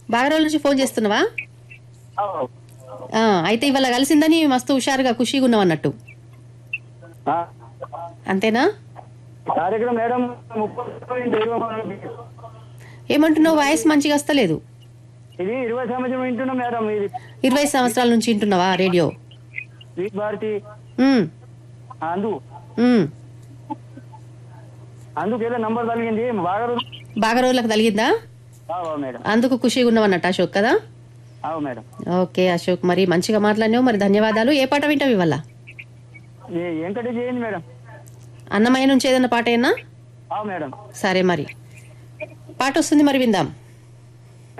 బాగా రోజుల నుంచి ఫోన్ చేస్తున్నావా అవు. ఆ, అయితే ఇవాళ కలిసిందని మస్తు హుషారుగా ఖుషీగా ఉన్నావు అన్నట్టు ఆ, అంతేనా కార్యక్రమం మేడం ముప్పై నుంచి ఇరవై మంది. ఏమంటున్నావు వాయిస్ మంచిగా వస్తలేదు ఇది ఇరవై సంవత్సరం వింటున్నాం మేడం ఇది ఇరవై సంవత్సరాల నుంచి వింటున్నావా రేడియో వీక్ భారతి ఉమ్, అందు ఉమ్. అందుకు ఏదో నంబర్ తగిలింది బాగా రోజు- బాగా రోజులకు తగిలిందా అవు మేడం అందుకు ఖుషీగా ఉన్నావు అన్నట్టు అశోక్ కదా అవు మేడం ఓకే అశోక్ మరి మంచిగా మాట్లాడినావు మరి ధన్యవాదాలు ఏ పాట వింటావు ఇవాళ ఏ- ఏంకటి చేయండి మేడం అన్నమయ్య నుంచి ఏదైనా పాట అయినా అవు మేడం సరే మరి పాట వస్తుంది మరి విందాం